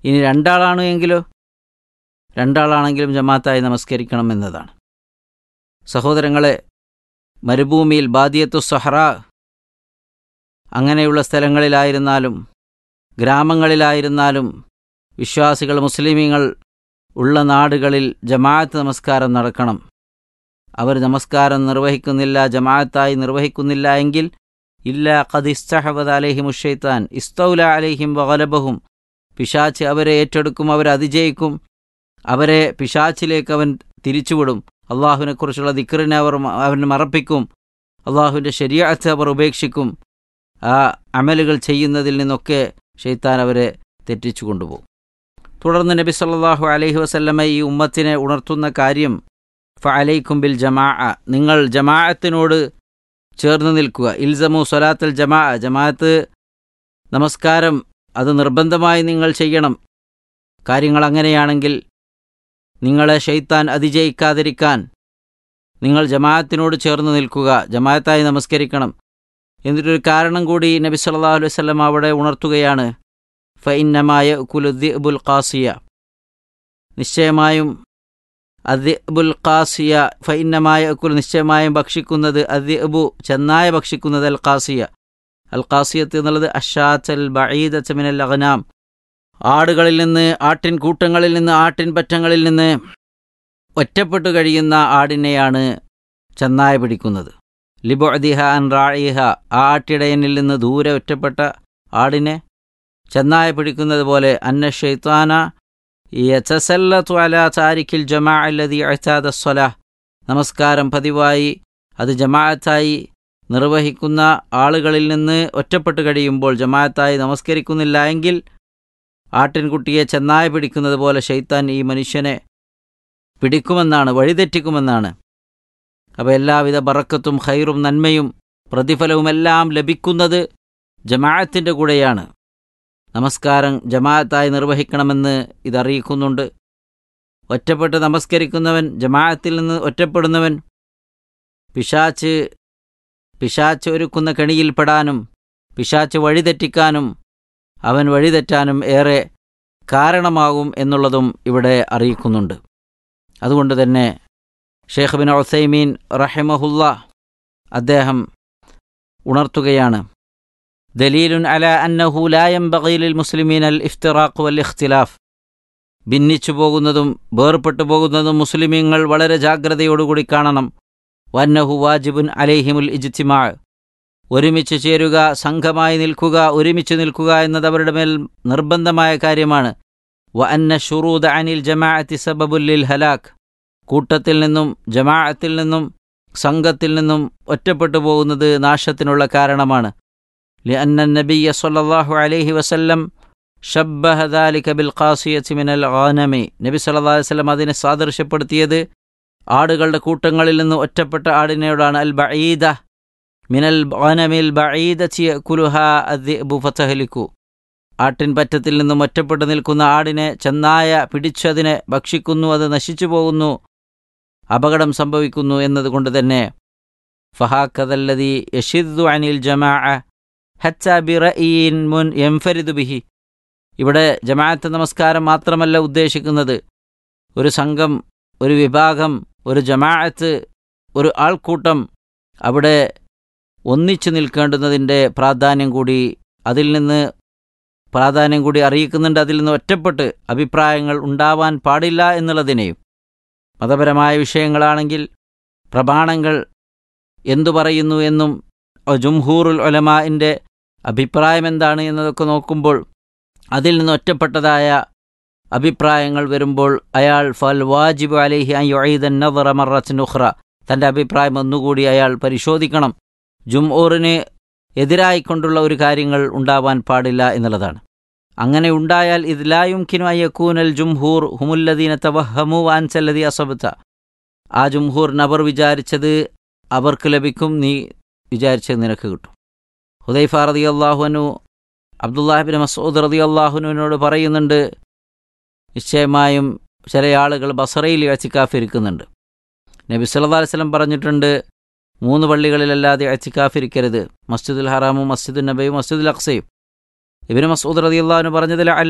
ഇനി രണ്ടാളാണ് എങ്കിലോ രണ്ടാളാണെങ്കിലും ജമാഅത്തായി നമസ്കരിക്കണം എന്നതാണ് സഹോദരങ്ങളെ മരുഭൂമിയിൽ ബാദിയത്തു സഹറ അങ്ങനെയുള്ള സ്ഥലങ്ങളിലായിരുന്നാലും ഗ്രാമങ്ങളിലായിരുന്നാലും വിശ്വാസികൾ മുസ്ലിമീങ്ങൾ ഉള്ള നാടുകളിൽ ജമാഅത്ത് നമസ്കാരം നടക്കണം അവർ നമസ്കാരം നിർവഹിക്കുന്നില്ല ജമാഅത്തായി നിർവഹിക്കുന്നില്ല എങ്കിൽ ഇല്ല ഖദ് ഇസ്തഹബദ് അലഹിം ഉഷൈത്താൻ ഇസ്തൗല അലഹിം വഗലബഹും പിശാച്ച് അവരെ ഏറ്റെടുക്കും അവരെ അതിജയിക്കും അവരെ പിശാച്ചിലേക്ക് അവൻ തിരിച്ചുവിടും അള്ളാഹുവിനെക്കുറിച്ചുള്ള ദിക്കറിനെ അവർ അവൻ മറപ്പിക്കും അള്ളാഹുവിൻ്റെ ശരിയാച്ച അവർ ഉപേക്ഷിക്കും ആ അമലുകൾ ചെയ്യുന്നതിൽ നിന്നൊക്കെ ഷെയ്ത്താൻ അവരെ തെറ്റിച്ചു കൊണ്ടുപോകും തുടർന്ന് നബി സല്ലാഹു അലൈഹി വസല്ലമ ഈ ഉമ്മത്തിനെ ഉണർത്തുന്ന കാര്യം ഫഅലൈക്കും ബിൽ ജമാ നിങ്ങൾ ജമാഅത്തിനോട് ചേർന്ന് നിൽക്കുക ഇൽസമു സ്വലാത്തൽ ജമാ ജമാഅത്ത് നമസ്കാരം അത് നിർബന്ധമായി നിങ്ങൾ ചെയ്യണം കാര്യങ്ങൾ അങ്ങനെയാണെങ്കിൽ നിങ്ങളെ ഷെയ്ത്താൻ അതിജയിക്കാതിരിക്കാൻ നിങ്ങൾ ജമാഅത്തിനോട് ചേർന്ന് നിൽക്കുക ജമാഅത്തായി നമസ്കരിക്കണം എന്നിട്ടൊരു കാരണം കൂടി നബി സല്ലല്ലാഹു അലൈഹി വസല്ലം അവിടെ ഉണർത്തുകയാണ് ഫഇന്നമായ കുലുദ്ദിബുൽ ഖാസിയ നിശ്ചയമായും അദ്ബുൽ ഖാസിയ ഫഇന്നമായ കുൽ നിശ്ചയമായും ഭക്ഷിക്കുന്നത് അദ്ബു ചെന്നായ ഭക്ഷിക്കുന്നത് അൽ ഖാസിയ അൽ ഖാസിയത്ത് എന്നുള്ളത് അഷാത്തൽ ബഈദ മിനൽ അഗ്നാം ആടുകളിൽ നിന്ന് ആട്ടിൻ കൂട്ടങ്ങളിൽ നിന്ന് ആട്ടിൻ പറ്റങ്ങളിൽ നിന്ന് ഒറ്റപ്പെട്ടു കഴിയുന്ന ആടിനെയാണ് ചെന്നായ പിടിക്കുന്നത് ലിബൊദിഹ അൻ റായിഹ ആ ആട്ടിടയനിൽ നിന്ന് ദൂരെ ഒറ്റപ്പെട്ട ആടിനെ ചെന്നായ പിടിക്കുന്നത് പോലെ അന്ന ഷെയ്ത്താന യസല്ലത്തു അല താരിഖിൽ ജമാ അല്ലതി അഴ്ത്താദ സ്വലാഹ് നമസ്കാരം പതിവായി അത് ജമാഅത്തായി നിർവഹിക്കുന്ന ആളുകളിൽ നിന്ന് ഒറ്റപ്പെട്ട് കഴിയുമ്പോൾ ജമാഅത്തായി നമസ്കരിക്കുന്നില്ല എങ്കിൽ ആട്ടിൻകുട്ടിയെ ചെന്നായ പിടിക്കുന്നത് പോലെ ഷെയ്ത്താൻ ഈ മനുഷ്യനെ പിടിക്കുമെന്നാണ് വഴിതെറ്റിക്കുമെന്നാണ് അപ്പോൾ എല്ലാവിധ ബറക്കത്തും ഖൈറും നന്മയും പ്രതിഫലവുമെല്ലാം ലഭിക്കുന്നത് ജമാഅത്തിൻ്റെ കൂടെയാണ് നമസ്കാരം ജമാഅത്തായി നിർവഹിക്കണമെന്ന് ഇതറിയിക്കുന്നുണ്ട് ഒറ്റപ്പെട്ട് നമസ്കരിക്കുന്നവൻ ജമാഅത്തിൽ നിന്ന് ഒറ്റപ്പെടുന്നവൻ പിശാച്ച് പിശാച്ച് ഒരുക്കുന്ന കെണിയിൽപ്പെടാനും പിശാച്ച് വഴിതെറ്റിക്കാനും അവൻ വഴിതെറ്റാനും ഏറെ കാരണമാകും എന്നുള്ളതും ഇവിടെ അറിയിക്കുന്നുണ്ട് അതുകൊണ്ട് തന്നെ ഷേഖ് ബിൻ ഒസൈമീൻ റഹിമഹുല്ല അദ്ദേഹം ഉണർത്തുകയാണ് ദലീലുൻ അല അന്നഹു ലായം ബഗീലിൽ മുസ്ലിമീൻ അൽ ഇഫ്തിറാഖ് വൽ ഇഖ്തിലാഫ് ഭിന്നിച്ചു പോകുന്നതും വേർപെട്ടു പോകുന്നതും മുസ്ലിമീങ്ങൾ വളരെ ജാഗ്രതയോടുകൂടി കാണണം വന്നഹു വാജിബുൻ അലൈഹിമുൽ ഇജ്തിമാ ഒരുമിച്ച് ചേരുക സംഘമായി നിൽക്കുക ഒരുമിച്ച് നിൽക്കുക എന്നത് അവരുടെ മേൽ നിർബന്ധമായ കാര്യമാണ് വ അന്ന ഷുറൂദ് അനിൽ ജമാഅത്തി സബബുല്ലിൽ ഹലാഖ് കൂട്ടത്തിൽ നിന്നും ജമാഅത്തിൽ നിന്നും സംഘത്തിൽ നിന്നും ഒറ്റപ്പെട്ടു പോകുന്നത് നാശത്തിനുള്ള കാരണമാണ് لأن النبي صلى الله عليه وسلم شبه ذلك بالقاسية من الغنم നബി സല്ലല്ലാഹു അലൈഹി വസല്ലം അതിനെ സാദൃശ്യപ്പെടുത്തിയത് ആടുകളുടെ കൂട്ടങ്ങളിൽ നിന്ന് ഒറ്റപ്പെട്ട ആടിനോടാണ് അൽ ബഈദ മിനൽ ഗനമിൽ ബഈദതി യഅകുലുഹ അദ്ദിബു ഫതഹലിക്കു ആട്ടിൻ പറ്റത്തിൽ നിന്നും ഒറ്റപ്പെട്ടു നിൽക്കുന്ന ആടിനെ ചെന്നായ പിടിച്ചതിനെ ഭക്ഷിക്കുന്നു അത് നശിച്ചു പോകുന്നു അപകടം സംഭവിക്കുന്നു എന്നതുകൊണ്ട് തന്നെ ഫഹാക്കതല്ലതി യഷിദ്ദു അനിൽ ജമാ ഹച്ച ബിറഈൻ മുൻ എംഫരിദു ബിഹി ഇവിടെ ജമാഅത്ത് നമസ്കാരം മാത്രമല്ല ഉദ്ദേശിക്കുന്നത് ഒരു സംഘം ഒരു വിഭാഗം ഒരു ജമാഅത്ത് ഒരു ആൾക്കൂട്ടം അവിടെ ഒന്നിച്ചു നിൽക്കേണ്ടുന്നതിൻ്റെ പ്രാധാന്യം കൂടി അതിൽ നിന്ന് പ്രാധാന്യം കൂടി അറിയിക്കുന്നുണ്ട് അതിൽ നിന്ന് ഒറ്റപ്പെട്ട് അഭിപ്രായങ്ങൾ ഉണ്ടാവാൻ പാടില്ല എന്നുള്ളതിനെയും മതപരമായ വിഷയങ്ങളാണെങ്കിൽ പ്രമാണങ്ങൾ എന്തു പറയുന്നു എന്നും ജുംഹൂറുൽ ഒലമാൻ്റെ അഭിപ്രായം എന്താണ് എന്നതൊക്കെ നോക്കുമ്പോൾ അതിൽ നിന്ന് ഒറ്റപ്പെട്ടതായ അഭിപ്രായങ്ങൾ വരുമ്പോൾ അയാൾ ഫൽ വാജിബ് അലൈഹി അയ്യുദൻ നദറ മറത്തിനുഹ്റ തൻ്റെ അഭിപ്രായം ഒന്നുകൂടി അയാൾ പരിശോധിക്കണം ജുംഊറിന് എതിരായിക്കൊണ്ടുള്ള ഒരു കാര്യങ്ങൾ ഉണ്ടാവാൻ പാടില്ല എന്നുള്ളതാണ് അങ്ങനെ ഉണ്ടായാൽ ഇതിലായും കിനു അയ്യക്കൂനൽ ജുംഹൂർ ഹുമുല്ലദീന തവഹമു വാൻസല്ലതി അസബത്ത ആ ജുംഹൂർ നബർ വിചാരിച്ചത് അവർക്ക് ലഭിക്കും നീ വിചാരിച്ചത് നിനക്ക് കിട്ടും ഹുദൈഫ റതി അള്ളാഹുനു അബ്ദുല്ലാഹിബിൻ മസൂദ് റതി അള്ളാഹുനുവിനോട് പറയുന്നുണ്ട് നിശ്ചയമായും ചില ആളുകൾ ബസറയിൽ അച്ചിക്കാഫ് ഇരിക്കുന്നുണ്ട് നബി സല്ലാ വസ്ലം പറഞ്ഞിട്ടുണ്ട് മൂന്ന് പള്ളികളിലല്ലാതെ അച്ചിക്കാഫ് ഇരിക്കരുത് മസ്ജിദുൽ ഹറാമും മസ്ജിദുൽ നബയും മസ്ജിദുൽ അക്സയും ഇബിന് മസൂദ് റതി അള്ളാഹുന് പറഞ്ഞതിൽ